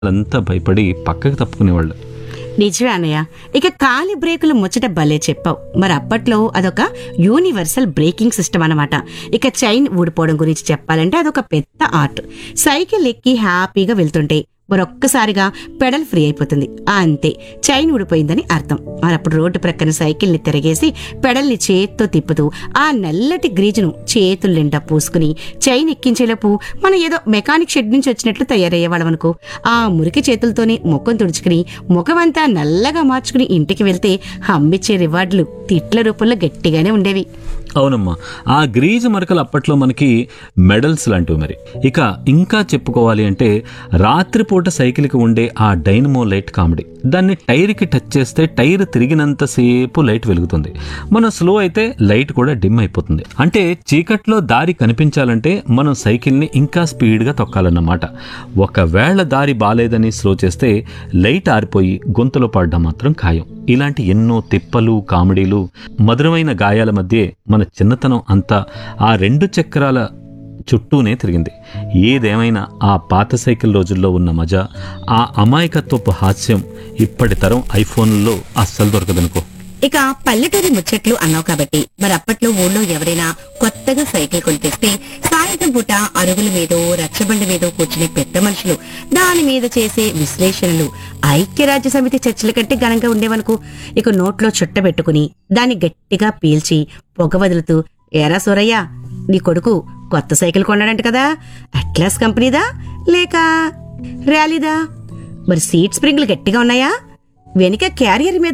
వాళ్ళంతా భయపడి పక్కకు తప్పుకునేవాళ్ళు నిజమే అన్నయ్య ఇక కాలి బ్రేకులు ముచ్చట భలే చెప్పావు మరి అప్పట్లో అదొక యూనివర్సల్ బ్రేకింగ్ సిస్టమ్ అన్నమాట ఇక చైన్ ఊడిపోవడం గురించి చెప్పాలంటే అదొక పెద్ద ఆర్ట్ సైకిల్ ఎక్కి హ్యాపీగా వెళ్తుంటే మరొక్కసారిగా పెడల్ ఫ్రీ అయిపోతుంది అంతే చైన్ ఊడిపోయిందని అర్థం మరి అప్పుడు రోడ్డు ప్రక్కన సైకిల్ని తిరగేసి పెడల్ని చేత్తో తిప్పుతూ ఆ నల్లటి గ్రీజును చేతులు నిండా పూసుకుని చైన్ ఎక్కించేలోపు మనం ఏదో మెకానిక్ షెడ్ నుంచి వచ్చినట్లు తయారయ్యేవాళ్ళం అనుకో ఆ మురికి చేతులతోనే ముఖం తుడుచుకుని ముఖమంతా నల్లగా మార్చుకుని ఇంటికి వెళ్తే హమ్మిచ్చే రివార్డులు తిట్ల రూపంలో గట్టిగానే ఉండేవి అవునమ్మా ఆ గ్రీజు మరకలు అప్పట్లో మనకి మెడల్స్ లాంటివి మరి ఇక ఇంకా చెప్పుకోవాలి అంటే రాత్రిపూట సైకిల్కి ఉండే ఆ డైనమో లైట్ కామెడీ దాన్ని టైర్కి టచ్ చేస్తే టైర్ తిరిగినంతసేపు లైట్ వెలుగుతుంది మనం స్లో అయితే లైట్ కూడా డిమ్ అయిపోతుంది అంటే చీకట్లో దారి కనిపించాలంటే మనం సైకిల్ని ఇంకా స్పీడ్గా తొక్కాలన్నమాట ఒకవేళ దారి బాలేదని స్లో చేస్తే లైట్ ఆరిపోయి గొంతులో పడడం మాత్రం ఖాయం ఇలాంటి ఎన్నో తిప్పలు కామెడీలు మధురమైన గాయాల మధ్య మన చిన్నతనం అంతా ఆ రెండు చక్రాల చుట్టూనే తిరిగింది ఏదేమైనా ఆ పాత సైకిల్ రోజుల్లో ఉన్న మజా ఆ అమాయకత్వపు హాస్యం ఇప్పటి తరం ఐఫోన్లలో అస్సలు దొరకదనుకో ఇక పల్లెటూరి ముచ్చట్లు అన్నావు కాబట్టి మరి అప్పట్లో ఊళ్ళో ఎవరైనా కొత్తగా సైకిల్ కొనిపిస్తే సాయంత్రం పూట అరుగుల మీదో రచ్చబండ మీదో కూర్చునే పెద్ద మనుషులు దాని మీద చేసే విశ్లేషణలు ఐక్యరాజ్య సమితి చర్చల కంటే ఘనంగా ఉండేవనుకో ఇక నోట్లో చుట్ట పెట్టుకుని దాన్ని గట్టిగా పీల్చి పొగ వదులుతూ ఏరా సూరయ్య నీ కొడుకు కొత్త సైకిల్ కొన్నాడంట కదా అట్లాస్ కంపెనీదా లేక ర్యాలీదా మరి సీట్ స్ప్రింగ్లు గట్టిగా ఉన్నాయా వెనుక క్యారియర్ మీద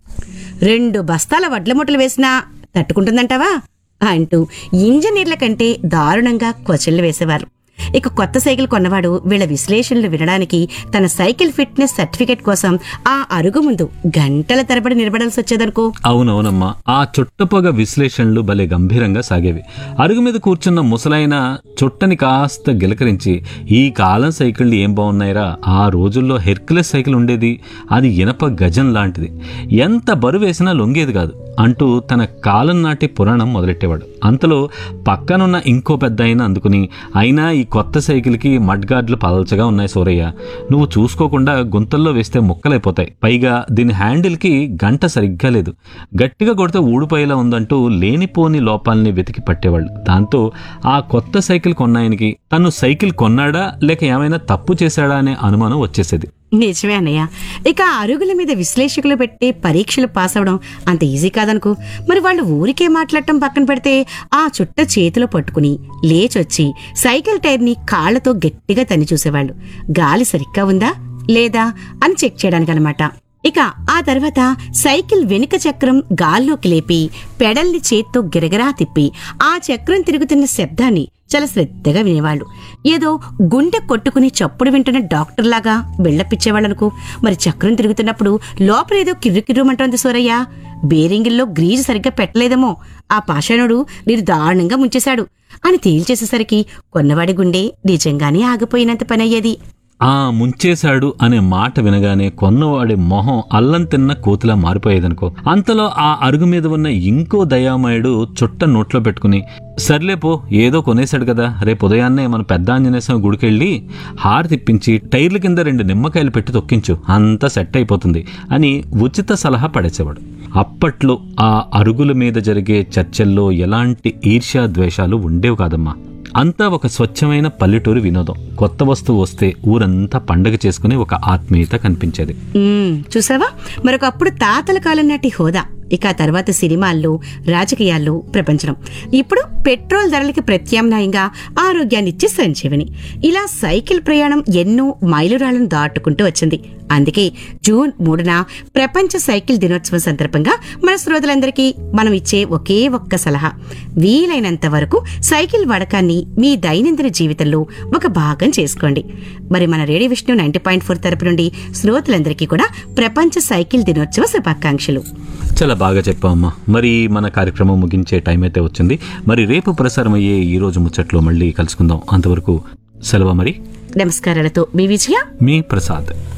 రెండు బస్తాల వడ్ల మూటలు వేసినా తట్టుకుంటుందంటావా అంటూ ఇంజనీర్ల కంటే దారుణంగా క్వశ్చన్లు వేసేవారు ఇక కొత్త సైకిల్ కొన్నవాడు వీళ్ళ విశ్లేషణలు వినడానికి తన సైకిల్ ఫిట్నెస్ సర్టిఫికెట్ కోసం ఆ అరుగు ముందు గంటల తరబడి నిలబడాల్సి వచ్చేదనుకో అవునవునమ్మా ఆ చుట్టపొగ విశ్లేషణలు భలే గంభీరంగా సాగేవి అరుగు మీద కూర్చున్న ముసలైన చుట్టని కాస్త గిలకరించి ఈ కాలం సైకిళ్ళు ఏం బాగున్నాయిరా ఆ రోజుల్లో హెర్క్యులస్ సైకిల్ ఉండేది అది ఇనప గజం లాంటిది ఎంత బరువు వేసినా లొంగేది కాదు అంటూ తన కాలం నాటి పురాణం మొదలెట్టేవాడు అంతలో పక్కనున్న ఇంకో పెద్ద ఆయన అందుకుని అయినా ఈ కొత్త సైకిల్కి మడ్గార్డ్లు పలచగా ఉన్నాయి సూరయ్య నువ్వు చూసుకోకుండా గుంతల్లో వేస్తే ముక్కలైపోతాయి పైగా దీని హ్యాండిల్కి గంట సరిగ్గా లేదు గట్టిగా కొడితే ఊడిపోయేలా ఉందంటూ లేనిపోని లోపాలని వెతికి పట్టేవాళ్ళు దాంతో ఆ కొత్త సైకిల్ కొన్నాయనికి తను సైకిల్ కొన్నాడా లేక ఏమైనా తప్పు చేశాడా అనే అనుమానం వచ్చేసేది నిజమే అన్నయ్య ఇక ఆ అరుగుల మీద విశ్లేషకులు పెట్టే పరీక్షలు పాస్ అవడం అంత ఈజీ కాదనుకో మరి వాళ్ళు ఊరికే మాట్లాడటం పక్కన పెడితే ఆ చుట్ట చేతిలో పట్టుకుని లేచొచ్చి సైకిల్ టైర్ని కాళ్లతో గట్టిగా తన్ని చూసేవాళ్ళు గాలి సరిగ్గా ఉందా లేదా అని చెక్ చేయడానికి అనమాట ఇక ఆ తర్వాత సైకిల్ వెనుక చక్రం గాల్లోకి లేపి పెడల్ని చేత్తో గిరగిరా తిప్పి ఆ చక్రం తిరుగుతున్న శబ్దాన్ని చాలా శ్రద్ధగా వినేవాళ్ళు ఏదో గుండె కొట్టుకుని చప్పుడు వింటున్న డాక్టర్ లాగా వెళ్ళపిచ్చేవాళ్ళనుకో మరి చక్రం తిరుగుతున్నప్పుడు లోపల ఏదో కిర్రుకిర్రుమంటోంది సూరయ్య బేరింగిల్లో గ్రీజు సరిగ్గా పెట్టలేదేమో ఆ పాషాణుడు నేను దారుణంగా ముంచేశాడు అని తేల్చేసేసరికి కొన్నవాడి గుండె నిజంగానే ఆగిపోయినంత పని అయ్యేది ఆ ముంచేశాడు అనే మాట వినగానే కొన్నవాడి మొహం అల్లం తిన్న కోతిలా మారిపోయేదనుకో అంతలో ఆ అరుగు మీద ఉన్న ఇంకో దయామయుడు చుట్ట నోట్లో పెట్టుకుని సర్లే పో ఏదో కొనేశాడు కదా రేపు ఉదయాన్నే మన పెద్ద ఆంజనేయ స్వామి గుడికెళ్ళి హార్ తిప్పించి టైర్ల కింద రెండు నిమ్మకాయలు పెట్టి తొక్కించు అంతా సెట్ అయిపోతుంది అని ఉచిత సలహా పడేసేవాడు అప్పట్లో ఆ అరుగుల మీద జరిగే చర్చల్లో ఎలాంటి ఈర్ష్యా ద్వేషాలు ఉండేవి కాదమ్మా అంతా ఒక స్వచ్ఛమైన పల్లెటూరు వినోదం కొత్త వస్తువు వస్తే ఊరంతా పండగ చేసుకుని ఒక ఆత్మీయత కనిపించేది మ్మ్, చూసావా మరొకప్పుడు తాతల కాలం నాటి హోదా ఇక ఆ తర్వాత సినిమాల్లో రాజకీయాల్లో ప్రపంచం ఇప్పుడు పెట్రోల్ ధరలకి ప్రత్యామ్నాయంగా ఆరోగ్యాన్నిచ్చే సంజీవని ఇలా సైకిల్ ప్రయాణం ఎన్నో మైలురాళ్లను దాటుకుంటూ వచ్చింది అందుకే జూన్ మూడున ప్రపంచ సైకిల్ దినోత్సవం సందర్భంగా మన శ్రోతలందరికీ మనం ఇచ్చే ఒకే ఒక్క సలహా వీలైనంత వరకు సైకిల్ వాడకాన్ని మీ దైనందిన జీవితంలో ఒక భాగం చేసుకోండి మరి మన radio Vishnu ninety point four తరపు నుండి శ్రోతలందరికీ కూడా ప్రపంచ సైకిల్ దినోత్సవ శుభాకాంక్షలు చాలా బాగా చెప్పామమ్మా మరి మన కార్యక్రమం ముగించే టైం అయితే వచ్చింది మరి రేపు ప్రసారం అయ్యే ఈ రోజు ముచ్చట్లో మళ్ళీ కలుసుకుందాం అంతవరకు సెలవు మరి నమస్కారాలతో మీ విజయ మీ ప్రసాద్